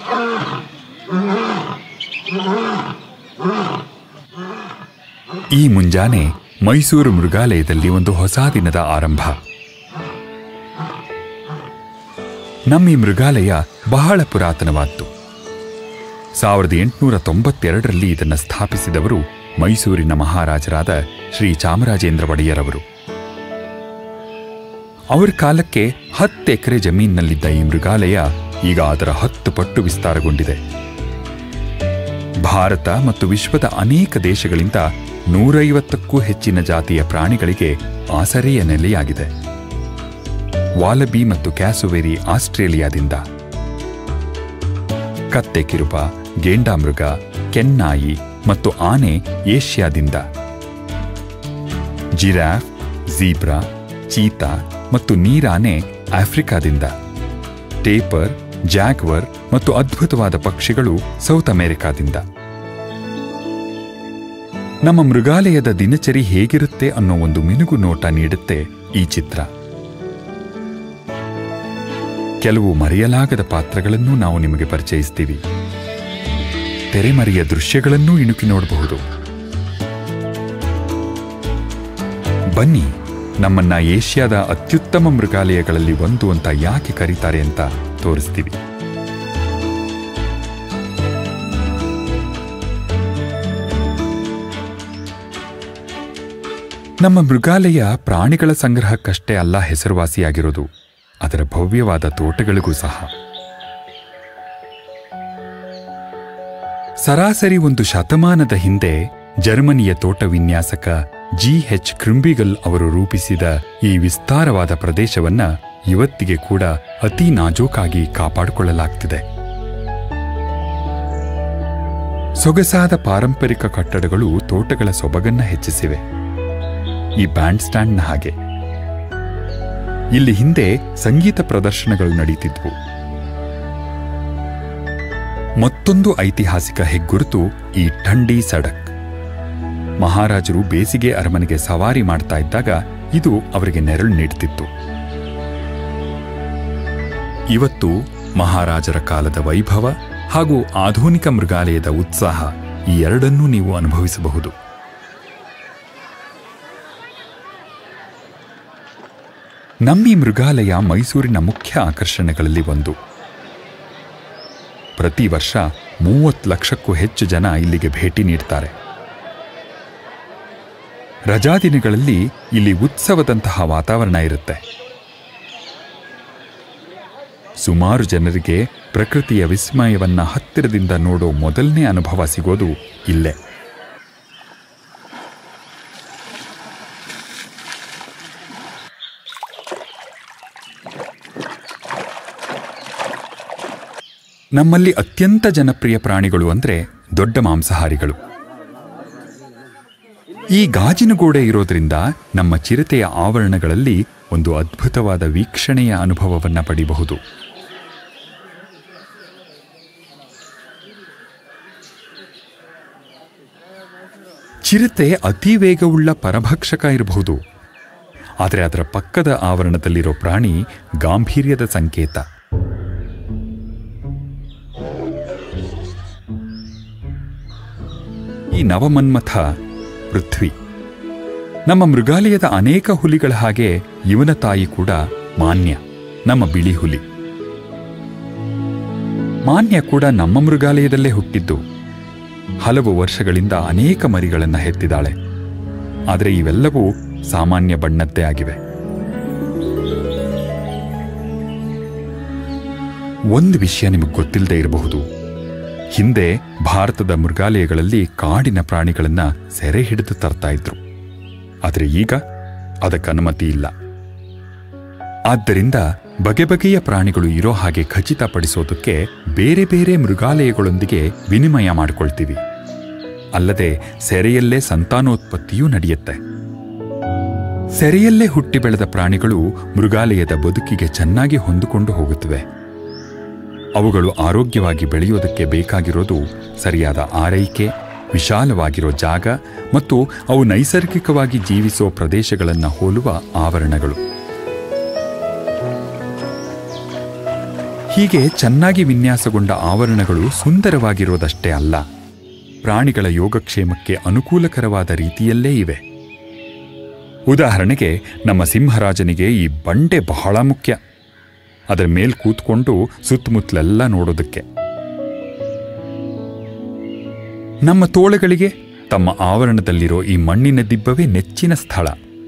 ಈ ಮುಂಜಾನೆ ಮೈಸೂರು ಮೃಗಾಲಯದಲ್ಲಿ ಒಂದು ಹೊಸ ದಿನದ ಆರಂಭ ನಮ್ಮ ಈ ಮೃಗಾಲಯ ಬಹಳ ಪುರಾತನವಾದ್ದು ಸಾವಿರದ ಎಂಟುನೂರ ತೊಂಬತ್ತೆರಡರಲ್ಲಿ ಇದನ್ನು ಸ್ಥಾಪಿಸಿದವರು ಮೈಸೂರಿನ ಮಹಾರಾಜರಾದ ಶ್ರೀ ಚಾಮರಾಜೇಂದ್ರ ಒಡೆಯರವರು ಅವರ ಕಾಲಕ್ಕೆ ಹತ್ತು ಎಕರೆ ಜಮೀನಿನಲ್ಲಿದ್ದ ಈ ಮೃಗಾಲಯ ಈಗ ಅದರ ಹತ್ತು ಪಟ್ಟು ವಿಸ್ತಾರಗೊಂಡಿದೆ ಭಾರತ ಮತ್ತು ವಿಶ್ವದ ಅನೇಕ ದೇಶಗಳಿಂದ ನೂರೈವತ್ತಕ್ಕೂ ಹೆಚ್ಚಿನ ಜಾತಿಯ ಪ್ರಾಣಿಗಳಿಗೆ ಆಸರೆಯ ನೆಲೆಯಾಗಿದೆ ವಾಲಬಿ ಮತ್ತು ಕ್ಯಾಸುವೆರಿ ಆಸ್ಟ್ರೇಲಿಯಾದಿಂದ ಕತ್ತೆ ಕಿರುಬ ಗೇಂಡಾಮೃಗ ಕೆನ್ನಾಯಿ ಮತ್ತು ಆನೆ ಏಷ್ಯಾದಿಂದ ಜಿರಾಫ್ ಝೀಬ್ರಾ ಚೀತಾ ಮತ್ತು ನೀರಾನೆ ಆಫ್ರಿಕಾದಿಂದ ಟೇಪರ್ ಜಾಗ್ವರ್ ಮತ್ತು ಅದ್ಭುತವಾದ ಪಕ್ಷಿಗಳು ಸೌತ್ ಅಮೆರಿಕಾದಿಂದ ನಮ್ಮ ಮೃಗಾಲಯದ ದಿನಚರಿ ಹೇಗಿರುತ್ತೆ ಅನ್ನೋ ಒಂದು ಮಿನುಗು ನೋಟ ನೀಡುತ್ತೆ ಈ ಚಿತ್ರ ಕೆಲವು ಮರೆಯಲಾಗದ ಪಾತ್ರಗಳನ್ನು ನಾವು ನಿಮಗೆ ಪರಿಚಯಿಸ್ತೀವಿ ತೆರೆಮರೆಯ ದೃಶ್ಯಗಳನ್ನೂ ಇಣುಕಿ ನೋಡಬಹುದು ಬನ್ನಿ ನಮ್ಮನ್ನ ಏಷ್ಯಾದ ಅತ್ಯುತ್ತಮ ಮೃಗಾಲಯಗಳಲ್ಲಿ ಒಂದು ಅಂತ ಯಾಕೆ ಕರೀತಾರೆ ಅಂತ ತೋರಿಸ್ತೀವಿ ನಮ್ಮ ಮೃಗಾಲಯ ಪ್ರಾಣಿಗಳ ಸಂಗ್ರಹಕ್ಕಷ್ಟೇ ಅಲ್ಲ ಹೆಸರುವಾಸಿಯಾಗಿರೋದು ಅದರ ಭವ್ಯವಾದ ತೋಟಗಳಿಗೂ ಸಹ ಸರಾಸರಿ ಒಂದು ಶತಮಾನದ ಹಿಂದೆ ಜರ್ಮನಿಯ ತೋಟ ವಿನ್ಯಾಸಕ ಜಿ ಎಚ್ ಕ್ರಿಂಬಿಗಲ್ ಅವರು ರೂಪಿಸಿದ ಈ ವಿಸ್ತಾರವಾದ ಪ್ರದೇಶವನ್ನ ಇವತ್ತಿಗೆ ಕೂಡ ಅತಿ ನಾಜೂಕಾಗಿ ಕಾಪಾಡಿಕೊಳ್ಳಲಾಗ್ತಿದೆ ಸೊಗಸಾದ ಪಾರಂಪರಿಕ ಕಟ್ಟಡಗಳು ತೋಟಗಳ ಸೊಬಗನ್ನ ಹೆಚ್ಚಿಸಿವೆ ಈ ಬ್ಯಾಂಡ್ ಸ್ಟ್ಯಾಂಡ್ನ ಹಾಗೆ ಇಲ್ಲಿ ಹಿಂದೆ ಸಂಗೀತ ಪ್ರದರ್ಶನಗಳು ನಡೀತಿದ್ವು ಮತ್ತೊಂದು ಐತಿಹಾಸಿಕ ಹೆಗ್ಗುರುತು ಈ ಠಂಡಿ ಸಡಕ್ ಮಹಾರಾಜರು ಬೇಸಿಗೆ ಅರಮನೆಗೆ ಸವಾರಿ ಮಾಡ್ತಾ ಇದ್ದಾಗ ಇದು ಅವರಿಗೆ ನೆರಳು ನೀಡ್ತಿತ್ತು ಇವತ್ತು ಮಹಾರಾಜರ ಕಾಲದ ವೈಭವ ಹಾಗೂ ಆಧುನಿಕ ಮೃಗಾಲಯದ ಉತ್ಸಾಹ ಈ ಎರಡನ್ನೂ ನೀವು ಅನುಭವಿಸಬಹುದು ನಮ್ಮಿ ಮೃಗಾಲಯ ಮೈಸೂರಿನ ಮುಖ್ಯ ಆಕರ್ಷಣೆಗಳಲ್ಲಿ ಒಂದು ಪ್ರತಿ ವರ್ಷ ಮೂವತ್ತು ಲಕ್ಷಕ್ಕೂ ಹೆಚ್ಚು ಜನ ಇಲ್ಲಿಗೆ ಭೇಟಿ ನೀಡ್ತಾರೆ ರಜಾದಿನಗಳಲ್ಲಿ ಇಲ್ಲಿ ಉತ್ಸವದಂತಹ ವಾತಾವರಣ ಇರುತ್ತೆ ಸುಮಾರು ಜನರಿಗೆ ಪ್ರಕೃತಿಯ ವಿಸ್ಮಯವನ್ನ ಹತ್ತಿರದಿಂದ ನೋಡೋ ಮೊದಲನೇ ಅನುಭವ ಸಿಗೋದು ಇಲ್ಲೇ ನಮ್ಮಲ್ಲಿ ಅತ್ಯಂತ ಜನಪ್ರಿಯ ಪ್ರಾಣಿಗಳು ಅಂದ್ರೆ ದೊಡ್ಡ ಮಾಂಸಾಹಾರಿಗಳು ಈ ಗಾಜಿನ ಗೋಡೆ ಇರೋದ್ರಿಂದ ನಮ್ಮ ಚಿರತೆಯ ಆವರಣಗಳಲ್ಲಿ ಒಂದು ಅದ್ಭುತವಾದ ವೀಕ್ಷಣೆಯ ಅನುಭವವನ್ನ ಪಡಿಬಹುದು ಚಿರತೆ ಅತಿ ವೇಗವುಳ್ಳ ಪರಭಕ್ಷಕ ಇರಬಹುದು ಆದರೆ ಅದರ ಪಕ್ಕದ ಆವರಣದಲ್ಲಿರೋ ಪ್ರಾಣಿ ಗಾಂಭೀರ್ಯದ ಸಂಕೇತ ಈ ನವಮನ್ಮಥ ಪೃಥ್ವಿ ನಮ್ಮ ಮೃಗಾಲಯದ ಅನೇಕ ಹುಲಿಗಳ ಹಾಗೆ ಇವನ ತಾಯಿ ಕೂಡ ಮಾನ್ಯ ನಮ್ಮ ಬಿಳಿ ಹುಲಿ ಮಾನ್ಯ ಕೂಡ ನಮ್ಮ ಮೃಗಾಲಯದಲ್ಲೇ ಹುಟ್ಟಿದ್ದು ಹಲವು ವರ್ಷಗಳಿಂದ ಅನೇಕ ಮರಿಗಳನ್ನ ಹೆತ್ತಿದ್ದಾಳೆ ಆದರೆ ಇವೆಲ್ಲವೂ ಸಾಮಾನ್ಯ ಬಣ್ಣದ್ದೇ ಆಗಿವೆ ಒಂದು ವಿಷಯ ನಿಮಗೆ ಗೊತ್ತಿಲ್ಲದೆ ಇರಬಹುದು ಹಿಂದೆ ಭಾರತದ ಮೃಗಾಲಯಗಳಲ್ಲಿ ಕಾಡಿನ ಪ್ರಾಣಿಗಳನ್ನ ಸೆರೆ ಹಿಡಿದು ತರ್ತಾ ಇದ್ರು ಆದರೆ ಈಗ ಅದಕ್ಕೆ ಅನುಮತಿ ಇಲ್ಲ ಆದ್ದರಿಂದ ಬಗೆ ಬಗೆಯ ಪ್ರಾಣಿಗಳು ಇರೋ ಹಾಗೆ ಖಚಿತಪಡಿಸೋದಕ್ಕೆ ಬೇರೆ ಬೇರೆ ಮೃಗಾಲಯಗಳೊಂದಿಗೆ ವಿನಿಮಯ ಮಾಡಿಕೊಳ್ತೀವಿ ಅಲ್ಲದೆ ಸೆರೆಯಲ್ಲೇ ಸಂತಾನೋತ್ಪತ್ತಿಯೂ ನಡೆಯುತ್ತೆ ಸೆರೆಯಲ್ಲೇ ಹುಟ್ಟಿ ಬೆಳೆದ ಪ್ರಾಣಿಗಳು ಮೃಗಾಲಯದ ಬದುಕಿಗೆ ಚೆನ್ನಾಗಿ ಹೊಂದಿಕೊಂಡು ಹೋಗುತ್ತವೆ ಅವುಗಳು ಆರೋಗ್ಯವಾಗಿ ಬೆಳೆಯೋದಕ್ಕೆ ಬೇಕಾಗಿರೋದು ಸರಿಯಾದ ಆರೈಕೆ ವಿಶಾಲವಾಗಿರೋ ಜಾಗ ಮತ್ತು ಅವು ನೈಸರ್ಗಿಕವಾಗಿ ಜೀವಿಸೋ ಪ್ರದೇಶಗಳನ್ನು ಹೋಲುವ ಆವರಣಗಳು ಹೀಗೆ ಚೆನ್ನಾಗಿ ವಿನ್ಯಾಸಗೊಂಡ ಆವರಣಗಳು ಸುಂದರವಾಗಿರೋದಷ್ಟೇ ಅಲ್ಲ ಪ್ರಾಣಿಗಳ ಯೋಗಕ್ಷೇಮಕ್ಕೆ ಅನುಕೂಲಕರವಾದ ರೀತಿಯಲ್ಲೇ ಇವೆ ಉದಾಹರಣೆಗೆ ನಮ್ಮ ಸಿಂಹರಾಜನಿಗೆ ಈ ಬಂಡೆ ಬಹಳ ಮುಖ್ಯ ಅದರ ಮೇಲ್ ಕೂತ್ಕೊಂಡು ಸುತ್ತಮುತ್ತಲೆಲ್ಲ ನೋಡೋದಕ್ಕೆ ನಮ್ಮ ತೋಳಗಳಿಗೆ ತಮ್ಮ ಆವರಣದಲ್ಲಿರೋ ಈ ಮಣ್ಣಿನ ದಿಬ್ಬವೇ ನೆಚ್ಚಿನ ಸ್ಥಳ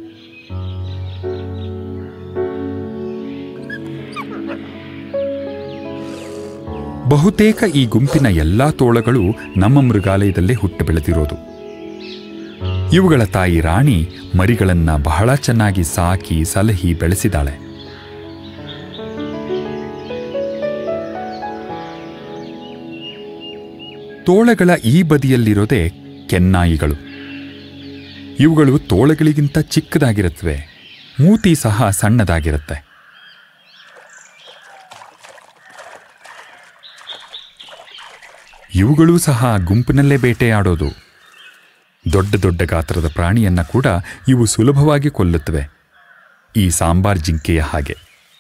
ಬಹುತೇಕ ಈ ಗುಂಪಿನ ಎಲ್ಲಾ ತೋಳಗಳು ನಮ್ಮ ಮೃಗಾಲಯದಲ್ಲೇ ಹುಟ್ಟು ಬೆಳೆದಿರೋದು ಇವುಗಳ ತಾಯಿ ರಾಣಿ ಮರಿಗಳನ್ನ ಬಹಳ ಚೆನ್ನಾಗಿ ಸಾಕಿ ಸಲಹಿ ಬೆಳೆಸಿದಾಳೆ ತೋಳಗಳ ಈ ಬದಿಯಲ್ಲಿರೋದೇ ಕೆನ್ನಾಯಿಗಳು ಇವುಗಳು ತೋಳಗಳಿಗಿಂತ ಚಿಕ್ಕದಾಗಿರುತ್ತವೆ ಮೂತಿ ಸಹ ಸಣ್ಣದಾಗಿರುತ್ತೆ ಇವುಗಳೂ ಸಹ ಗುಂಪಿನಲ್ಲೇ ಬೇಟೆಯಾಡೋದು ದೊಡ್ಡ ದೊಡ್ಡ ಗಾತ್ರದ ಪ್ರಾಣಿಯನ್ನ ಕೂಡ ಇವು ಸುಲಭವಾಗಿ ಕೊಲ್ಲುತ್ತವೆ ಈ ಸಾಂಬಾರ್ ಜಿಂಕೆಯ ಹಾಗೆ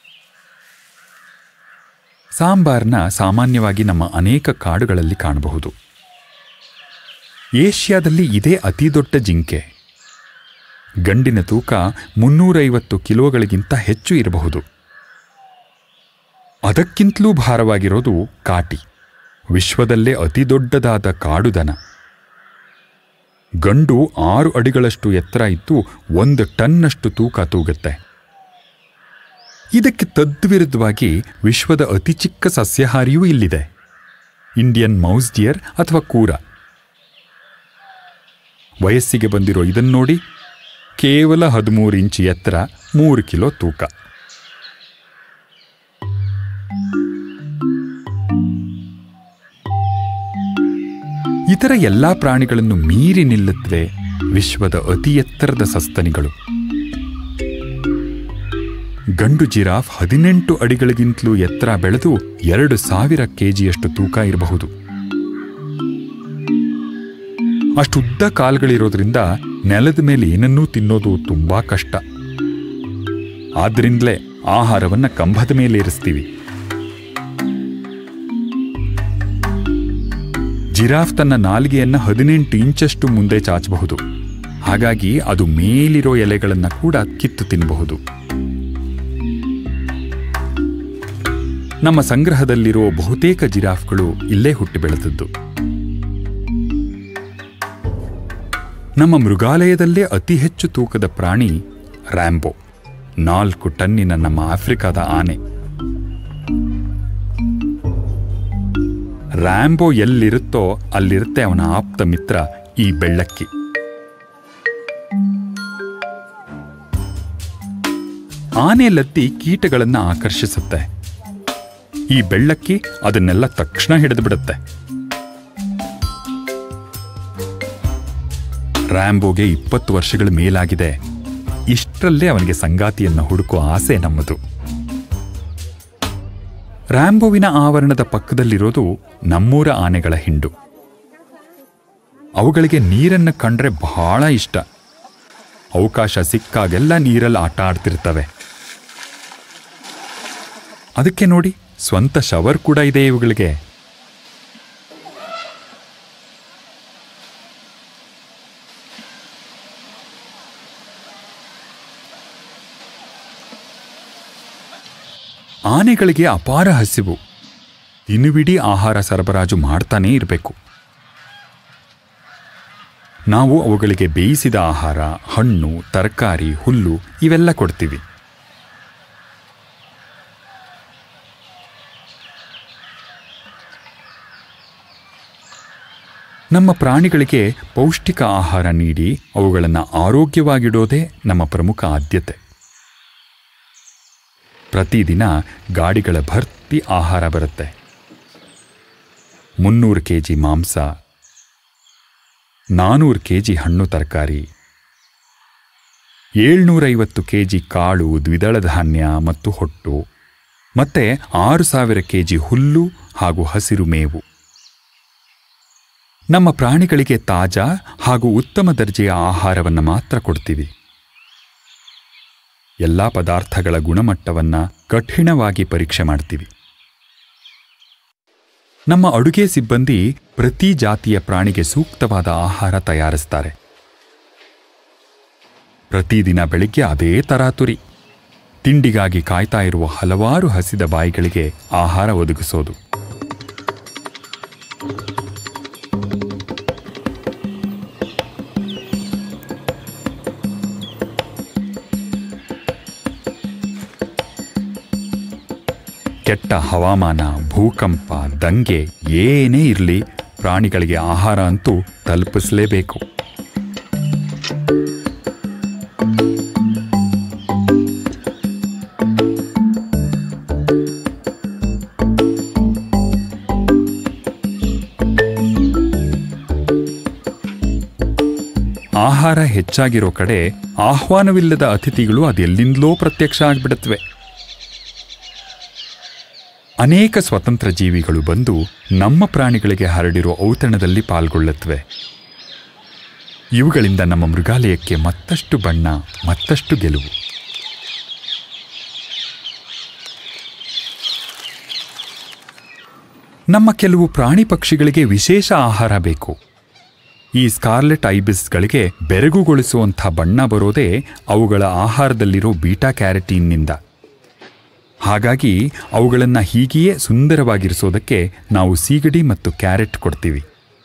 ಸಾಂಬಾರ್ನ ಸಾಮಾನ್ಯವಾಗಿ ನಮ್ಮ ಅನೇಕ ಕಾಡುಗಳಲ್ಲಿ ಕಾಣಬಹುದು ಏಷ್ಯಾದಲ್ಲಿ ಇದೇ ಅತಿ ದೊಡ್ಡ ಜಿಂಕೆ ಗಂಡಿನ ತೂಕ ಮುನ್ನೂರೈವತ್ತು ಕಿಲೋಗಳಿಗಿಂತ ಹೆಚ್ಚು ಇರಬಹುದು ಅದಕ್ಕಿಂತಲೂ ಭಾರವಾಗಿರೋದು ಕಾಟಿ ವಿಶ್ವದಲ್ಲೇ ಅತಿ ದೊಡ್ಡದಾದ ಕಾಡುದನ ಗಂಡು ಆರು ಅಡಿಗಳಷ್ಟು ಎತ್ತರ ಇದ್ದು ಒಂದು ಟನ್ನಷ್ಟು ತೂಕ ತೂಗುತ್ತೆ ಇದಕ್ಕೆ ತದ್ವಿರುದ್ಧವಾಗಿ ವಿಶ್ವದ ಅತಿ ಚಿಕ್ಕ ಸಸ್ಯಾಹಾರಿಯೂ ಇಲ್ಲಿದೆ ಇಂಡಿಯನ್ ಮೌಸ್ ಡಿಯರ್ ಅಥವಾ ಕೂರ ವಯಸ್ಸಿಗೆ ಬಂದಿರೋ ಇದನ್ನು ನೋಡಿ ಕೇವಲ ಹದಿಮೂರು ಇಂಚು ಎತ್ತರ ಮೂರು ಕಿಲೋ ತೂಕ ಇತರ ಎಲ್ಲಾ ಪ್ರಾಣಿಗಳನ್ನು ಮೀರಿ ನಿಲ್ಲುತ್ತವೆ ವಿಶ್ವದ ಅತಿ ಎತ್ತರದ ಸಸ್ತನಿಗಳು ಗಂಡು ಜಿರಾಫ್ ಹದಿನೆಂಟು ಅಡಿಗಳಿಗಿಂತಲೂ ಎತ್ತರ ಬೆಳೆದು ಎರಡು ಸಾವಿರ ಕೆಜಿಯಷ್ಟು ತೂಕ ಇರಬಹುದು ಅಷ್ಟುದ್ದ ಕಾಲ್ಗಳಿರೋದ್ರಿಂದ ನೆಲದ ಮೇಲೆ ಏನನ್ನೂ ತಿನ್ನೋದು ತುಂಬಾ ಕಷ್ಟ ಆದ್ರಿಂದಲೇ ಆಹಾರವನ್ನ ಕಂಬದ ಮೇಲೆ ಇರಿಸ್ತೀವಿ ಜಿರಾಫ್ ತನ್ನ ನಾಲಿಗೆಯನ್ನ ಹದಿನೆಂಟು ಇಂಚಷ್ಟು ಮುಂದೆ ಚಾಚಬಹುದು ಹಾಗಾಗಿ ಅದು ಮೇಲಿರೋ ಎಲೆಗಳನ್ನ ಕೂಡ ಕಿತ್ತು ತಿನ್ನಬಹುದು ನಮ್ಮ ಸಂಗ್ರಹದಲ್ಲಿರೋ ಬಹುತೇಕ ಜಿರಾಫ್ಗಳು ಇಲ್ಲೇ ಹುಟ್ಟಿ ಬೆಳೆದದ್ದು ನಮ್ಮ ಮೃಗಾಲಯದಲ್ಲೇ ಅತಿ ಹೆಚ್ಚು ತೂಕದ ಪ್ರಾಣಿ ರ್ಯಾಂಬೋ ನಾಲ್ಕು ಟನ್ನಿನ ನಮ್ಮ ಆಫ್ರಿಕಾದ ಆನೆ ರ್ಯಾಂಬೋ ಎಲ್ಲಿರುತ್ತೋ ಅಲ್ಲಿರುತ್ತೆ ಅವನ ಆಪ್ತ ಮಿತ್ರ ಈ ಬೆಳ್ಳಕ್ಕಿ ಆನೆ ಲದ್ದಿ ಕೀಟಗಳನ್ನ ಆಕರ್ಷಿಸುತ್ತೆ ಈ ಬೆಳ್ಳಕ್ಕಿ ಅದನ್ನೆಲ್ಲ ತಕ್ಷಣ ಹಿಡಿದು ಬಿಡುತ್ತೆ ರ್ಯಾಂಬೋಗೆ ಇಪ್ಪತ್ತು ವರ್ಷಗಳ ಮೇಲಾಗಿದೆ ಇಷ್ಟರಲ್ಲೇ ಅವನಿಗೆ ಸಂಗಾತಿಯನ್ನ ಹುಡುಕೋ ಆಸೆ ನಮ್ಮದು ರ್ಯಾಂಬೋವಿನ ಆವರಣದ ಪಕ್ಕದಲ್ಲಿರೋದು ನಮ್ಮೂರ ಆನೆಗಳ ಹಿಂಡು ಅವುಗಳಿಗೆ ನೀರನ್ನು ಕಂಡ್ರೆ ಬಹಳ ಇಷ್ಟ ಅವಕಾಶ ಸಿಕ್ಕಾಗೆಲ್ಲ ನೀರಲ್ಲಿ ಆಟ ಆಡ್ತಿರ್ತವೆ ಅದಕ್ಕೆ ನೋಡಿ ಸ್ವಂತ ಶವರ್ ಕೂಡ ಇದೆ ಇವುಗಳಿಗೆ ಆನೆಗಳಿಗೆ ಅಪಾರ ಹಸಿವು ದಿನವಿಡೀ ಆಹಾರ ಸರಬರಾಜು ಮಾಡ್ತಾನೇ ಇರಬೇಕು ನಾವು ಅವುಗಳಿಗೆ ಬೇಯಿಸಿದ ಆಹಾರ ಹಣ್ಣು ತರಕಾರಿ ಹುಲ್ಲು ಇವೆಲ್ಲ ಕೊಡ್ತೀವಿ ನಮ್ಮ ಪ್ರಾಣಿಗಳಿಗೆ ಪೌಷ್ಟಿಕ ಆಹಾರ ನೀಡಿ ಅವುಗಳನ್ನು ಆರೋಗ್ಯವಾಗಿಡೋದೇ ನಮ್ಮ ಪ್ರಮುಖ ಆದ್ಯತೆ ಪ್ರತಿದಿನ ಗಾಡಿಗಳ ಭರ್ತಿ ಆಹಾರ ಬರುತ್ತೆ ಮುನ್ನೂರು ಕೆ ಜಿ ಮಾಂಸ ನಾನೂರು ಕೆ ಜಿ ಹಣ್ಣು ತರಕಾರಿ ಏಳ್ನೂರೈವತ್ತು ಕೆ ಜಿ ಕಾಳು ದ್ವಿದಳ ಧಾನ್ಯ ಮತ್ತು ಹೊಟ್ಟು ಮತ್ತೆ ಆರು ಸಾವಿರ ಕೆ ಜಿ ಹುಲ್ಲು ಹಾಗೂ ಹಸಿರು ಮೇವು ನಮ್ಮ ಪ್ರಾಣಿಗಳಿಗೆ ತಾಜಾ ಹಾಗೂ ಉತ್ತಮ ದರ್ಜೆಯ ಆಹಾರವನ್ನು ಮಾತ್ರ ಕೊಡ್ತೀವಿ ಎಲ್ಲ ಪದಾರ್ಥಗಳ ಗುಣಮಟ್ಟವನ್ನ ಕಠಿಣವಾಗಿ ಪರೀಕ್ಷೆ ಮಾಡ್ತೀವಿ ನಮ್ಮ ಅಡುಗೆ ಸಿಬ್ಬಂದಿ ಪ್ರತಿ ಜಾತಿಯ ಪ್ರಾಣಿಗೆ ಸೂಕ್ತವಾದ ಆಹಾರ ತಯಾರಿಸ್ತಾರೆ ಪ್ರತಿದಿನ ಬೆಳಿಗ್ಗೆ ಅದೇ ತರಾತುರಿ ತಿಂಡಿಗಾಗಿ ಕಾಯ್ತಾ ಇರುವ ಹಲವಾರು ಹಸಿದ ಬಾಯಿಗಳಿಗೆ ಆಹಾರ ಒದಗಿಸೋದು ಕೆಟ್ಟ ಹವಾಮಾನ ಭೂಕಂಪ ದಂಗೆ ಏನೇ ಇರಲಿ ಪ್ರಾಣಿಗಳಿಗೆ ಆಹಾರ ಅಂತೂ ತಲುಪಿಸಲೇಬೇಕು ಆಹಾರ ಹೆಚ್ಚಾಗಿರೋ ಕಡೆ ಆಹ್ವಾನವಿಲ್ಲದ ಅತಿಥಿಗಳು ಅದೆಲ್ಲಿಂದಲೋ ಪ್ರತ್ಯಕ್ಷ ಆಗ್ಬಿಡುತ್ತವೆ ಅನೇಕ ಸ್ವತಂತ್ರ ಜೀವಿಗಳು ಬಂದು ನಮ್ಮ ಪ್ರಾಣಿಗಳಿಗೆ ಹರಡಿರೋ ಔತಣದಲ್ಲಿ ಪಾಲ್ಗೊಳ್ಳುತ್ತವೆ ಇವುಗಳಿಂದ ನಮ್ಮ ಮೃಗಾಲಯಕ್ಕೆ ಮತ್ತಷ್ಟು ಬಣ್ಣ ಮತ್ತಷ್ಟು ಗೆಲುವು ನಮ್ಮ ಕೆಲವು ಪ್ರಾಣಿ ಪಕ್ಷಿಗಳಿಗೆ ವಿಶೇಷ ಆಹಾರ ಬೇಕು ಈ ಸ್ಕಾರ್ಲೆಟ್ ಐಬಿಸ್ಗಳಿಗೆ ಬೆರಗುಗೊಳಿಸುವಂಥ ಬಣ್ಣ ಬರೋದೇ ಅವುಗಳ ಆಹಾರದಲ್ಲಿರೋ ಬೀಟಾ ಕ್ಯಾರೆಟೀನ್ನಿಂದ ಹಾಗಾಗಿ ಅವುಗಳನ್ನು ಹೀಗೆಯೇ ಸುಂದರವಾಗಿರಿಸೋದಕ್ಕೆ ನಾವು ಸೀಗಡಿ ಮತ್ತು ಕ್ಯಾರೆಟ್ ಕೊಡ್ತೀವಿ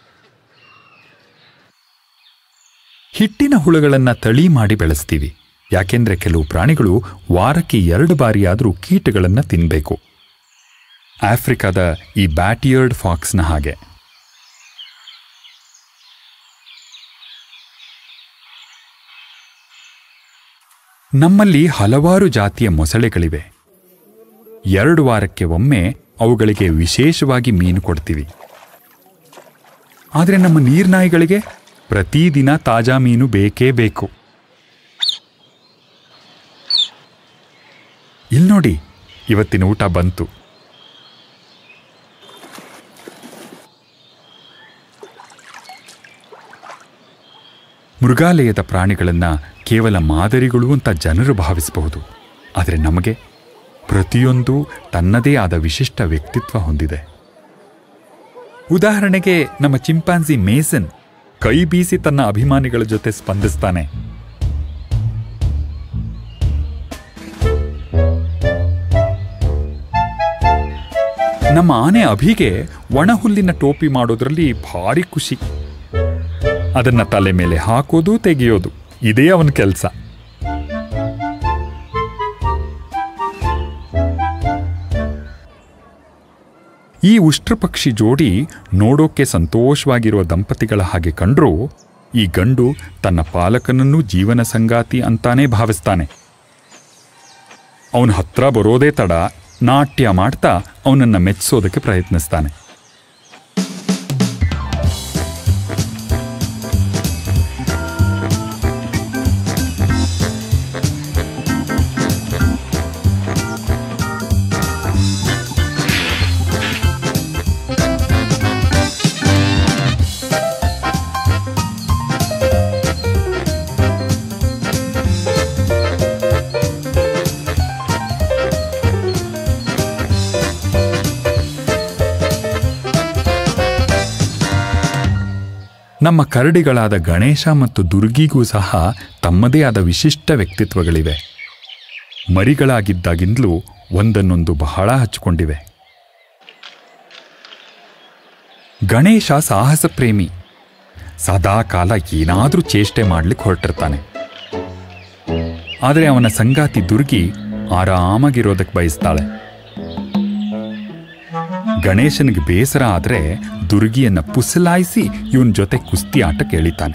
ಹಿಟ್ಟಿನ ಹುಳುಗಳನ್ನು ತಳಿ ಮಾಡಿ ಬೆಳೆಸ್ತೀವಿ ಯಾಕೆಂದ್ರೆ ಕೆಲವು ಪ್ರಾಣಿಗಳು ವಾರಕ್ಕೆ ಎರಡು ಬಾರಿಯಾದರೂ ಕೀಟಗಳನ್ನು ತಿನ್ನಬೇಕು ಆಫ್ರಿಕಾದ ಈ ಬ್ಯಾಟಿಯರ್ಡ್ ಫಾಕ್ಸ್ನ ಹಾಗೆ ನಮ್ಮಲ್ಲಿ ಹಲವಾರು ಜಾತಿಯ ಮೊಸಳೆಗಳಿವೆ ಎರಡು ವಾರಕ್ಕೆ ಒಮ್ಮೆ ಅವುಗಳಿಗೆ ವಿಶೇಷವಾಗಿ ಮೀನು ಕೊಡ್ತೀವಿ ಆದರೆ ನಮ್ಮ ನೀರ್ನಾಯಿಗಳಿಗೆ ಪ್ರತಿದಿನ ತಾಜಾ ಮೀನು ಬೇಕೇ ಬೇಕು ಇಲ್ಲಿ ನೋಡಿ ಇವತ್ತಿನ ಊಟ ಬಂತು ಮೃಗಾಲಯದ ಪ್ರಾಣಿಗಳನ್ನ ಕೇವಲ ಮಾದರಿಗಳು ಅಂತ ಜನರು ಭಾವಿಸಬಹುದು ಆದರೆ ನಮಗೆ ಪ್ರತಿಯೊಂದು ತನ್ನದೇ ಆದ ವಿಶಿಷ್ಟ ವ್ಯಕ್ತಿತ್ವ ಹೊಂದಿದೆ ಉದಾಹರಣೆಗೆ ನಮ್ಮ ಚಿಂಪಾಂಜಿ ಮೇಸನ್ ಕೈ ಬೀಸಿ ತನ್ನ ಅಭಿಮಾನಿಗಳ ಜೊತೆ ಸ್ಪಂದಿಸ್ತಾನೆ ನಮ್ಮ ಆನೆ ಅಭಿಗೆ ಒಣಹುಲ್ಲಿನ ಟೋಪಿ ಮಾಡೋದ್ರಲ್ಲಿ ಭಾರಿ ಖುಷಿ ಅದನ್ನ ತಲೆ ಮೇಲೆ ಹಾಕೋದು ತೆಗೆಯೋದು ಇದೇ ಅವನ ಕೆಲಸ ಈ ಉಷ್ಟ್ರಪಕ್ಷಿ ಜೋಡಿ ನೋಡೋಕೆ ಸಂತೋಷವಾಗಿರುವ ದಂಪತಿಗಳ ಹಾಗೆ ಕಂಡ್ರೂ ಈ ಗಂಡು ತನ್ನ ಪಾಲಕನನ್ನು ಜೀವನ ಸಂಗಾತಿ ಅಂತಾನೇ ಭಾವಿಸ್ತಾನೆ ಅವನ ಹತ್ರ ಬರೋದೇ ತಡ ನಾಟ್ಯ ಮಾಡ್ತಾ ಅವನನ್ನ ಮೆಚ್ಚಿಸೋದಕ್ಕೆ ಪ್ರಯತ್ನಿಸ್ತಾನೆ ನಮ್ಮ ಕರಡಿಗಳಾದ ಗಣೇಶ ಮತ್ತು ದುರ್ಗಿಗೂ ಸಹ ತಮ್ಮದೇ ಆದ ವಿಶಿಷ್ಟ ವ್ಯಕ್ತಿತ್ವಗಳಿವೆ ಮರಿಗಳಾಗಿದ್ದಾಗಿಂದಲೂ ಒಂದನ್ನೊಂದು ಬಹಳ ಹಚ್ಕೊಂಡಿವೆ ಗಣೇಶ ಸಾಹಸ ಪ್ರೇಮಿ ಸದಾ ಕಾಲ ಏನಾದರೂ ಚೇಷ್ಟೆ ಮಾಡ್ಲಿಕ್ಕೆ ಹೊರಟಿರ್ತಾನೆ ಆದರೆ ಅವನ ಸಂಗಾತಿ ದುರ್ಗಿ ಆರಾಮಾಗಿರೋದಕ್ಕೆ ಬಯಸ್ತಾಳೆ ಗಣೇಶನಿಗೆ ಬೇಸರ ಆದ್ರೆ ದುರ್ಗಿಯನ್ನ ಪುಸಲಾಯಿಸಿ ಇವನ್ ಜೊತೆ ಕುಸ್ತಿ ಆಟಕ್ಕೆ ಎಳಿತಾನೆ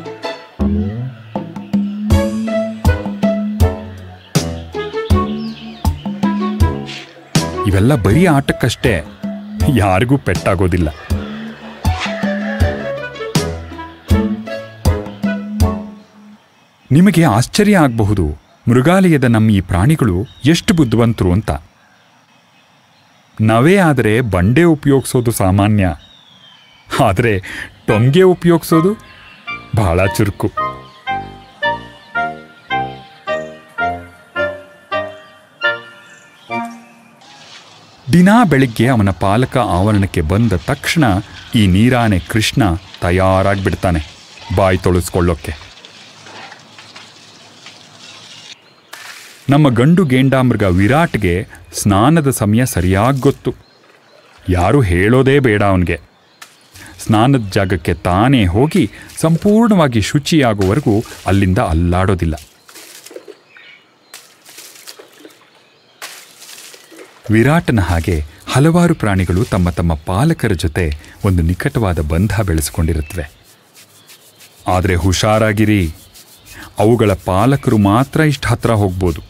ಇವೆಲ್ಲ ಬರೀ ಆಟಕ್ಕಷ್ಟೇ ಯಾರಿಗೂ ಪೆಟ್ಟಾಗೋದಿಲ್ಲ ನಿಮಗೆ ಆಶ್ಚರ್ಯ ಆಗಬಹುದು ಮೃಗಾಲಯದ ನಮ್ಮ ಈ ಪ್ರಾಣಿಗಳು ಎಷ್ಟು ಬುದ್ಧಿವಂತರು ಅಂತ ನವೇ ಆದರೆ ಬಂಡೆ ಉಪಯೋಗಿಸೋದು ಸಾಮಾನ್ಯ ಆದರೆ ಟೊಂಗೆ ಉಪಯೋಗಿಸೋದು ಬಹಳ ಚುರುಕು ದಿನಾ ಬೆಳಿಗ್ಗೆ ಅವನ ಪಾಲಕ ಆವರಣಕ್ಕೆ ಬಂದ ತಕ್ಷಣ ಈ ನೀರಾನೆ ಕೃಷ್ಣ ತಯಾರಾಗ್ಬಿಡ್ತಾನೆ ಬಾಯಿ ತೊಳಸ್ಕೊಳ್ಳೋಕ್ಕೆ ನಮ್ಮ ಗಂಡು ಗೇಂಡಾಮೃಗ ವಿರಾಟ್ಗೆ ಸ್ನಾನದ ಸಮಯ ಸರಿಯಾಗಿ ಗೊತ್ತು ಯಾರೂ ಹೇಳೋದೇ ಬೇಡ ಅವನಿಗೆ ಸ್ನಾನದ ಜಾಗಕ್ಕೆ ತಾನೇ ಹೋಗಿ ಸಂಪೂರ್ಣವಾಗಿ ಶುಚಿಯಾಗುವವರೆಗೂ ಅಲ್ಲಿಂದ ಅಲ್ಲಾಡೋದಿಲ್ಲ ವಿರಾಟನ ಹಾಗೆ ಹಲವಾರು ಪ್ರಾಣಿಗಳು ತಮ್ಮ ತಮ್ಮ ಪಾಲಕರ ಜೊತೆ ಒಂದು ನಿಕಟವಾದ ಬಂಧ ಬೆಳೆಸಿಕೊಂಡಿರುತ್ತವೆ ಆದರೆ ಹುಷಾರಾಗಿರಿ ಅವುಗಳ ಪಾಲಕರು ಮಾತ್ರ ಇಷ್ಟು ಹತ್ರ ಹೋಗ್ಬೋದು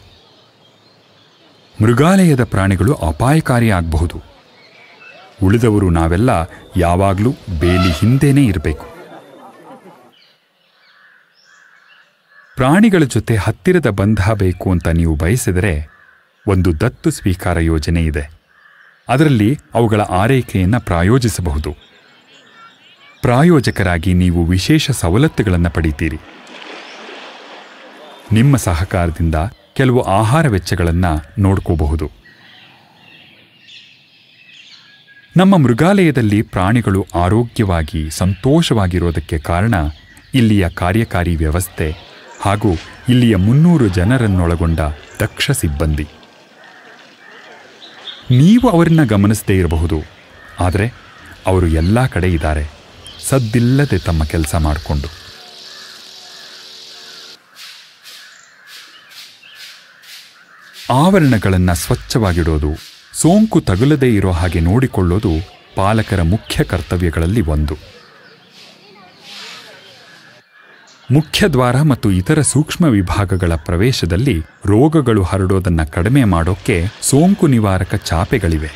ಮೃಗಾಲಯದ ಪ್ರಾಣಿಗಳು ಅಪಾಯಕಾರಿ ಆಗಬಹುದು ಉಳಿದವರು ನಾವೆಲ್ಲ ಯಾವಾಗಲೂ ಬೇಲಿ ಹಿಂದೆನೇ ಇರಬೇಕು ಪ್ರಾಣಿಗಳ ಜೊತೆ ಹತ್ತಿರದ ಬಂಧ ಬೇಕು ಅಂತ ನೀವು ಬಯಸಿದರೆ ಒಂದು ದತ್ತು ಸ್ವೀಕಾರ ಯೋಜನೆ ಇದೆ ಅದರಲ್ಲಿ ಅವುಗಳ ಆರೈಕೆಯನ್ನು ಪ್ರಾಯೋಜಿಸಬಹುದು ಪ್ರಾಯೋಜಕರಾಗಿ ನೀವು ವಿಶೇಷ ಸವಲತ್ತುಗಳನ್ನು ಪಡಿತೀರಿ ನಿಮ್ಮ ಸಹಕಾರದಿಂದ ಕೆಲವು ಆಹಾರ ವೆಚ್ಚಗಳನ್ನು ನೋಡ್ಕೋಬಹುದು ನಮ್ಮ ಮೃಗಾಲಯದಲ್ಲಿ ಪ್ರಾಣಿಗಳು ಆರೋಗ್ಯವಾಗಿ ಸಂತೋಷವಾಗಿರೋದಕ್ಕೆ ಕಾರಣ ಇಲ್ಲಿಯ ಕಾರ್ಯಕಾರಿ ವ್ಯವಸ್ಥೆ ಹಾಗೂ ಇಲ್ಲಿಯ ಮುನ್ನೂರು ಜನರನ್ನೊಳಗೊಂಡ ದಕ್ಷ ಸಿಬ್ಬಂದಿ ನೀವು ಅವರನ್ನ ಗಮನಿಸದೇ ಇರಬಹುದು ಆದರೆ ಅವರು ಎಲ್ಲ ಕಡೆ ಇದ್ದಾರೆ ಸದ್ದಿಲ್ಲದೆ ತಮ್ಮ ಕೆಲಸ ಮಾಡಿಕೊಂಡು ಆವರಣಗಳನ್ನು ಸ್ವಚ್ಛವಾಗಿಡೋದು ಸೋಂಕು ತಗುಲದೇ ಇರೋ ಹಾಗೆ ನೋಡಿಕೊಳ್ಳೋದು ಪಾಲಕರ ಮುಖ್ಯ ಕರ್ತವ್ಯಗಳಲ್ಲಿ ಒಂದು ಮುಖ್ಯ ದ್ವಾರ ಮತ್ತು ಇತರ ಸೂಕ್ಷ್ಮ ವಿಭಾಗಗಳ ಪ್ರವೇಶದಲ್ಲಿ ರೋಗಗಳು ಹರಡೋದನ್ನ ಕಡಿಮೆ ಮಾಡೋಕ್ಕೆ ಸೋಂಕು ನಿವಾರಕ ಚಾಪೆಗಳಿವೆ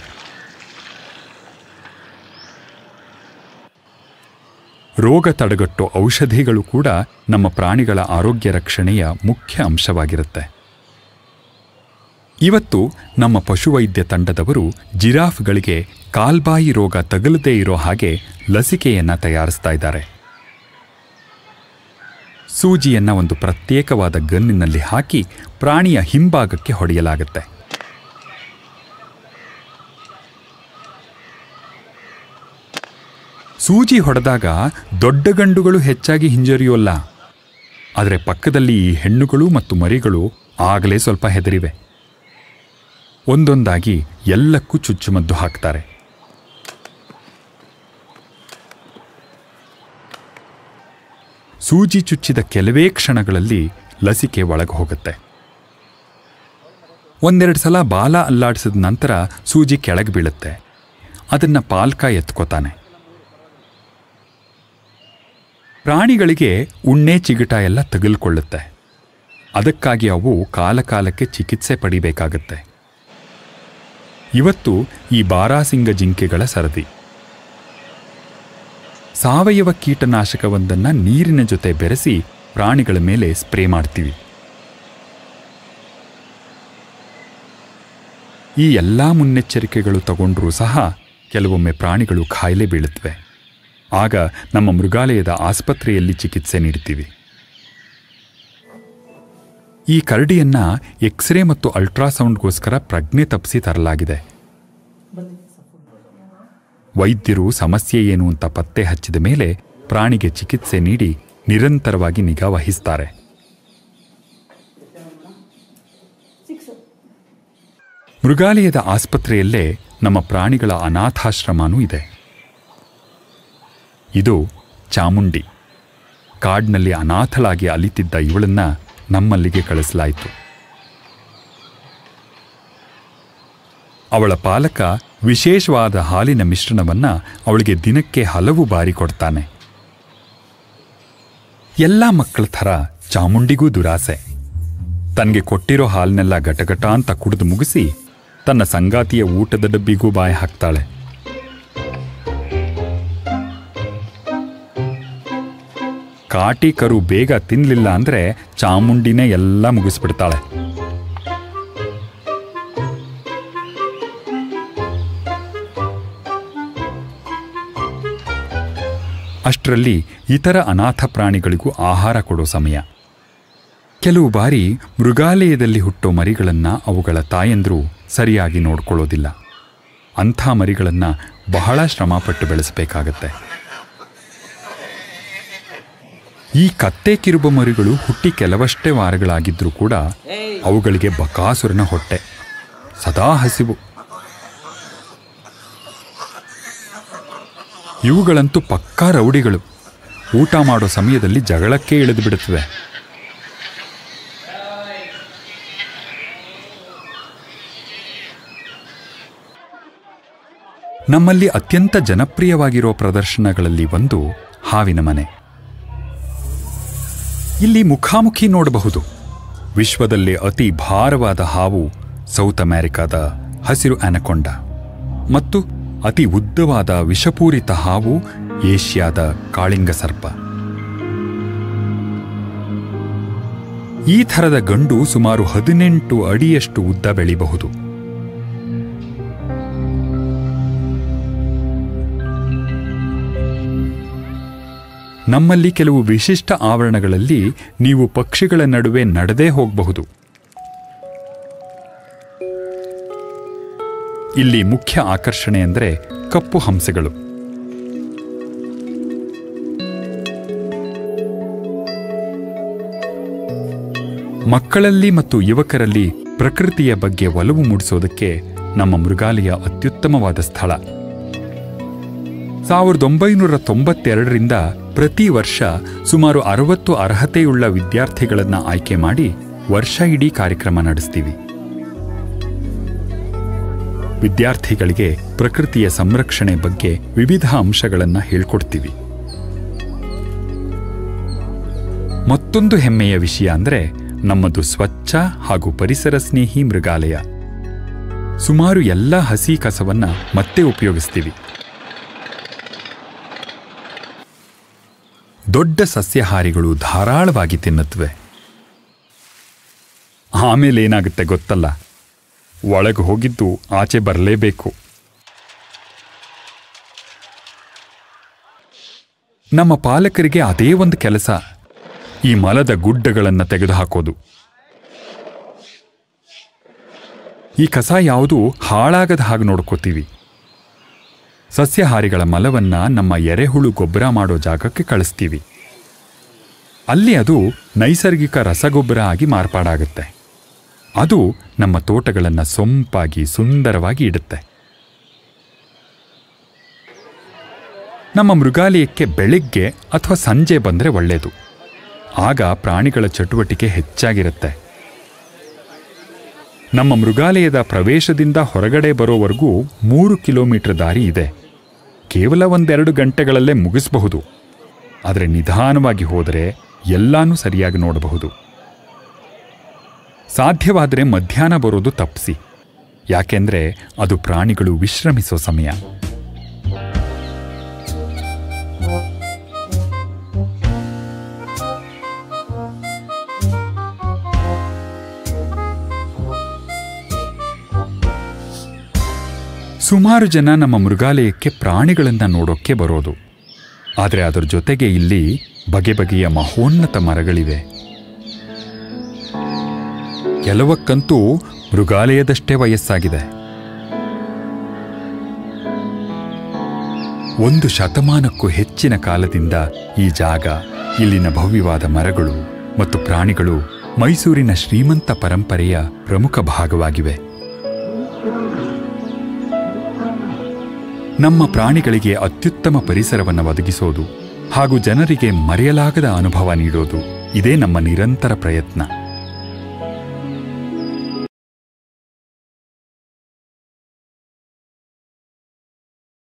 ರೋಗ ತಡೆಗಟ್ಟೋ ಔಷಧಿಗಳು ಕೂಡ ನಮ್ಮ ಪ್ರಾಣಿಗಳ ಆರೋಗ್ಯ ರಕ್ಷಣೆಯ ಮುಖ್ಯ ಅಂಶವಾಗಿರುತ್ತೆ ಇವತ್ತು ನಮ್ಮ ಪಶುವೈದ್ಯ ತಂಡದವರು ಜಿರಾಫ್ಗಳಿಗೆ ಕಾಲ್ಬಾಯಿ ರೋಗ ತಗುಲದೇ ಇರೋ ಹಾಗೆ ಲಸಿಕೆಯನ್ನ ತಯಾರಿಸ್ತಾ ಇದ್ದಾರೆ ಸೂಜಿಯನ್ನ ಒಂದು ಪ್ರತ್ಯೇಕವಾದ ಗನ್ನಿನಲ್ಲಿ ಹಾಕಿ ಪ್ರಾಣಿಯ ಹಿಂಭಾಗಕ್ಕೆ ಹೊಡೆಯಲಾಗುತ್ತೆ ಸೂಜಿ ಹೊಡೆದಾಗ ದೊಡ್ಡ ಗಂಡುಗಳು ಹೆಚ್ಚಾಗಿ ಹಿಂಜರಿಯೋಲ್ಲ ಆದರೆ ಪಕ್ಕದಲ್ಲಿ ಈ ಹೆಣ್ಣುಗಳು ಮತ್ತು ಮರಿಗಳು ಆಗಲೇ ಸ್ವಲ್ಪ ಹೆದರಿವೆ ಒಂದೊಂದಾಗಿ ಎಲ್ಲಕ್ಕೂ ಚುಚ್ಚುಮದ್ದು ಹಾಕ್ತಾರೆ ಸೂಜಿ ಚುಚ್ಚಿದ ಕೆಲವೇ ಕ್ಷಣಗಳಲ್ಲಿ ಲಸಿಕೆ ಒಳಗೆ ಹೋಗುತ್ತೆ ಒಂದೆರಡು ಸಲ ಬಾಲ ಅಲ್ಲಾಡಿಸಿದ ನಂತರ ಸೂಜಿ ಕೆಳಗೆ ಬೀಳುತ್ತೆ ಅದನ್ನ ಪಾಲ್ಕ ಎತ್ಕೋತಾನೆ ಪ್ರಾಣಿಗಳಿಗೆ ಉಣ್ಣೆ ಚಿಗಿಟ ಎಲ್ಲ ತಗುಲ್ಕೊಳ್ಳುತ್ತೆ ಅದಕ್ಕಾಗಿ ಅವು ಕಾಲಕಾಲಕ್ಕೆ ಚಿಕಿತ್ಸೆ ಪಡಿಬೇಕಾಗತ್ತೆ ಇವತ್ತು ಈ ಬಾರಾಸಿಂಗ ಜಿಂಕೆಗಳ ಸರದಿ ಸಾವಯವ ಕೀಟನಾಶಕವೊಂದನ್ನು ನೀರಿನ ಜೊತೆ ಬೆರೆಸಿ ಪ್ರಾಣಿಗಳ ಮೇಲೆ ಸ್ಪ್ರೇ ಮಾಡ್ತೀವಿ ಈ ಎಲ್ಲ ಮುನ್ನೆಚ್ಚರಿಕೆಗಳು ತಗೊಂಡ್ರೂ ಸಹ ಕೆಲವೊಮ್ಮೆ ಪ್ರಾಣಿಗಳು ಕಾಯಿಲೆ ಬೀಳುತ್ತವೆ ಆಗ ನಮ್ಮ ಮೃಗಾಲಯದ ಆಸ್ಪತ್ರೆಯಲ್ಲಿ ಚಿಕಿತ್ಸೆ ನೀಡ್ತೀವಿ ಈ ಕರಡಿಯನ್ನ ಎಕ್ಸ್ರೇ ಮತ್ತು ಅಲ್ಟ್ರಾಸೌಂಡ್ಗೋಸ್ಕರ ಪ್ರಜ್ಞೆ ತಪ್ಪಿಸಿ ತರಲಾಗಿದೆ ವೈದ್ಯರು ಸಮಸ್ಯೆ ಏನು ಅಂತ ಪತ್ತೆ ಹಚ್ಚಿದ ಮೇಲೆ ಪ್ರಾಣಿಗೆ ಚಿಕಿತ್ಸೆ ನೀಡಿ ನಿರಂತರವಾಗಿ ನಿಗಾ ವಹಿಸ್ತಾರೆ ಮೃಗಾಲಯದ ಆಸ್ಪತ್ರೆಯಲ್ಲೇ ನಮ್ಮ ಪ್ರಾಣಿಗಳ ಅನಾಥಾಶ್ರಮನೂ ಇದೆ ಇದು ಚಾಮುಂಡಿ ಕಾಡ್ನಲ್ಲಿ ಅನಾಥಳಾಗಿ ಅಲಿತಿದ್ದ ಇವಳನ್ನ ನಮ್ಮಲ್ಲಿಗೆ ಕಳಿಸಲಾಯಿತು ಅವಳ ಪಾಲಕ ವಿಶೇಷವಾದ ಹಾಲಿನ ಮಿಶ್ರಣವನ್ನ ಅವಳಿಗೆ ದಿನಕ್ಕೆ ಹಲವು ಬಾರಿ ಕೊಡ್ತಾನೆ ಎಲ್ಲ ಮಕ್ಕಳ ಥರ ಚಾಮುಂಡಿಗೂ ದುರಾಸೆ ತನಗೆ ಕೊಟ್ಟಿರೋ ಹಾಲನ್ನೆಲ್ಲ ಗಟಗಟ ಅಂತ ಕುಡಿದು ಮುಗಿಸಿ ತನ್ನ ಸಂಗಾತಿಯ ಊಟದ ಡಬ್ಬಿಗೂ ಬಾಯಿ ಹಾಕ್ತಾಳೆ ಕಾಟಿ ಕರು ಬೇಗ ತಿನ್ಲಿಲ್ಲ ಅಂದ್ರೆ ಚಾಮುಂಡಿನೇ ಎಲ್ಲ ಮುಗಿಸ್ಬಿಡ್ತಾಳೆ ಅಷ್ಟರಲ್ಲಿ ಇತರ ಅನಾಥ ಪ್ರಾಣಿಗಳಿಗೂ ಆಹಾರ ಕೊಡೋ ಸಮಯ ಕೆಲವು ಬಾರಿ ಮೃಗಾಲಯದಲ್ಲಿ ಹುಟ್ಟೋ ಮರಿಗಳನ್ನ ಅವುಗಳ ತಾಯಂದ್ರು ಸರಿಯಾಗಿ ನೋಡ್ಕೊಳ್ಳೋದಿಲ್ಲ ಅಂಥ ಮರಿಗಳನ್ನು ಬಹಳ ಶ್ರಮಪಟ್ಟು ಬೆಳೆಸಬೇಕಾಗತ್ತೆ ಈ ಕತ್ತೆ ಕಿರುಬ ಮರಿಗಳು ಹುಟ್ಟಿ ಕೆಲವಷ್ಟೇ ವಾರಗಳಾಗಿದ್ರೂ ಕೂಡ ಅವುಗಳಿಗೆ ಬಕಾಸುರನ ಹೊಟ್ಟೆ ಸದಾ ಹಸಿವು ಇವುಗಳಂತೂ ಪಕ್ಕಾ ರೌಡಿಗಳು ಊಟ ಮಾಡೋ ಸಮಯದಲ್ಲಿ ಜಗಳಕ್ಕೆ ಇಳಿದು ಬಿಡುತ್ತವೆ ನಮ್ಮಲ್ಲಿ ಅತ್ಯಂತ ಜನಪ್ರಿಯವಾಗಿರೋ ಪ್ರದರ್ಶನಗಳಲ್ಲಿ ಒಂದು ಹಾವಿನ ಮನೆ ಇಲ್ಲಿ ಮುಖಾಮುಖಿ ನೋಡಬಹುದು ವಿಶ್ವದಲ್ಲೇ ಅತಿ ಭಾರವಾದ ಹಾವು ಸೌತ್ ಅಮೆರಿಕಾದ ಹಸಿರು ಅನಕೊಂಡ ಮತ್ತು ಅತಿ ಉದ್ದವಾದ ವಿಷಪೂರಿತ ಹಾವು ಏಷ್ಯಾದ ಕಾಳಿಂಗ ಸರ್ಪ ಈ ಥರದ ಗಂಡು ಸುಮಾರು ಹದಿನೆಂಟು ಅಡಿಯಷ್ಟು ಉದ್ದ ಬೆಳೆಯಬಹುದು ನಮ್ಮಲ್ಲಿ ಕೆಲವು ವಿಶಿಷ್ಟ ಆವರಣಗಳಲ್ಲಿ ನೀವು ಪಕ್ಷಿಗಳ ನಡುವೆ ನಡೆದೇ ಹೋಗಬಹುದು ಇಲ್ಲಿ ಮುಖ್ಯ ಆಕರ್ಷಣೆ ಅಂದರೆ ಕಪ್ಪು ಹಂಸಗಳು ಮಕ್ಕಳಲ್ಲಿ ಮತ್ತು ಯುವಕರಲ್ಲಿ ಪ್ರಕೃತಿಯ ಬಗ್ಗೆ ಒಲವು ಮೂಡಿಸೋದಕ್ಕೆ ನಮ್ಮ ಮೃಗಾಲಯ ಅತ್ಯುತ್ತಮವಾದ ಸ್ಥಳ ಸಾವಿರದ ಒಂಬೈನೂರ ತೊಂಬತ್ತೆರಡರಿಂದ ಪ್ರತಿ ವರ್ಷ ಸುಮಾರು ಅರವತ್ತು ಅರ್ಹತೆಯುಳ್ಳ ವಿದ್ಯಾರ್ಥಿಗಳನ್ನು ಆಯ್ಕೆ ಮಾಡಿ ವರ್ಷ ಇಡೀ ಕಾರ್ಯಕ್ರಮ ನಡೆಸ್ತೀವಿ ವಿದ್ಯಾರ್ಥಿಗಳಿಗೆ ಪ್ರಕೃತಿಯ ಸಂರಕ್ಷಣೆ ಬಗ್ಗೆ ವಿವಿಧ ಅಂಶಗಳನ್ನು ಹೇಳ್ಕೊಡ್ತೀವಿ ಮತ್ತೊಂದು ಹೆಮ್ಮೆಯ ವಿಷಯ ಅಂದ್ರೆ ನಮ್ಮದು ಸ್ವಚ್ಛ ಹಾಗೂ ಪರಿಸರ ಸ್ನೇಹಿ ಮೃಗಾಲಯ ಸುಮಾರು ಎಲ್ಲ ಹಸಿ ಕಸವನ್ನ ಮತ್ತೆ ಉಪಯೋಗಿಸ್ತೀವಿ ದೊಡ್ಡ ಸಸ್ಯಹಾರಿಗಳು ಧಾರಾಳವಾಗಿ ತಿನ್ನುತ್ತವೆ ಆಮೇಲೆ ಏನಾಗುತ್ತೆ ಗೊತ್ತಲ್ಲ ಒಳಗೆ ಹೋಗಿದ್ದು ಆಚೆ ಬರಲೇಬೇಕು ನಮ್ಮ ಪಾಲಕರಿಗೆ ಅದೇ ಒಂದು ಕೆಲಸ ಈ ಮಲದ ಗುಡ್ಡಗಳನ್ನು ತೆಗೆದುಹಾಕೋದು ಈ ಕಸ ಯಾವುದು ಹಾಳಾಗದ ಹಾಗೆ ನೋಡ್ಕೋತೀವಿ ಸಸ್ಯಹಾರಿಗಳ ಮಲವನ್ನ ನಮ್ಮ ಎರೆಹುಳು ಗೊಬ್ಬರ ಮಾಡೋ ಜಾಗಕ್ಕೆ ಕಳಿಸ್ತೀವಿ ಅಲ್ಲಿ ಅದು ನೈಸರ್ಗಿಕ ರಸಗೊಬ್ಬರ ಆಗಿ ಮಾರ್ಪಾಡಾಗುತ್ತೆ ಅದು ನಮ್ಮ ತೋಟಗಳನ್ನು ಸೊಂಪಾಗಿ ಸುಂದರವಾಗಿ ಇಡುತ್ತೆ ನಮ್ಮ ಮೃಗಾಲಯಕ್ಕೆ ಬೆಳಿಗ್ಗೆ ಅಥವಾ ಸಂಜೆ ಬಂದರೆ ಒಳ್ಳೆಯದು ಆಗ ಪ್ರಾಣಿಗಳ ಚಟುವಟಿಕೆ ಹೆಚ್ಚಾಗಿರುತ್ತೆ ನಮ್ಮ ಮೃಗಾಲಯದ ಪ್ರವೇಶದಿಂದ ಹೊರಗಡೆ ಬರೋವರೆಗೂ ಮೂರು ಕಿಲೋಮೀಟರ್ ದಾರಿ ಇದೆ ಕೇವಲ ಒಂದೆರಡು ಗಂಟೆಗಳಲ್ಲೇ ಮುಗಿಸಬಹುದು ಆದರೆ ನಿಧಾನವಾಗಿ ಹೋದರೆ ಎಲ್ಲಾನೂ ಸರಿಯಾಗಿ ನೋಡಬಹುದು ಸಾಧ್ಯವಾದರೆ ಮಧ್ಯಾಹ್ನ ಬರೋದು ತಪ್ಪಿಸಿ ಯಾಕೆಂದ್ರೆ ಅದು ಪ್ರಾಣಿಗಳು ವಿಶ್ರಮಿಸೋ ಸಮಯ ಸುಮಾರು ಜನ ನಮ್ಮ ಮೃಗಾಲಯಕ್ಕೆ ಪ್ರಾಣಿಗಳನ್ನು ನೋಡೋಕ್ಕೆ ಬರೋದು ಆದರೆ ಅದರ ಜೊತೆಗೆ ಇಲ್ಲಿ ಬಗೆ ಬಗೆಯ ಮಹೋನ್ನತ ಮರಗಳಿವೆ ಕೆಲವಕ್ಕಂತೂ ಮೃಗಾಲಯದಷ್ಟೇ ವಯಸ್ಸಾಗಿದೆ ಒಂದು ಶತಮಾನಕ್ಕೂ ಹೆಚ್ಚಿನ ಕಾಲದಿಂದ ಈ ಜಾಗ ಇಲ್ಲಿನ ಭವ್ಯವಾದ ಮರಗಳು ಮತ್ತು ಪ್ರಾಣಿಗಳು ಮೈಸೂರಿನ ಶ್ರೀಮಂತ ಪರಂಪರೆಯ ಪ್ರಮುಖ ಭಾಗವಾಗಿವೆ ನಮ್ಮ ಪ್ರಾಣಿಗಳಿಗೆ ಅತ್ಯುತ್ತಮ ಪರಿಸರವನ್ನು ಒದಗಿಸೋದು ಹಾಗೂ ಜನರಿಗೆ ಮರೆಯಲಾಗದ ಅನುಭವ ನೀಡೋದು ಇದೇ ನಮ್ಮ ನಿರಂತರ ಪ್ರಯತ್ನ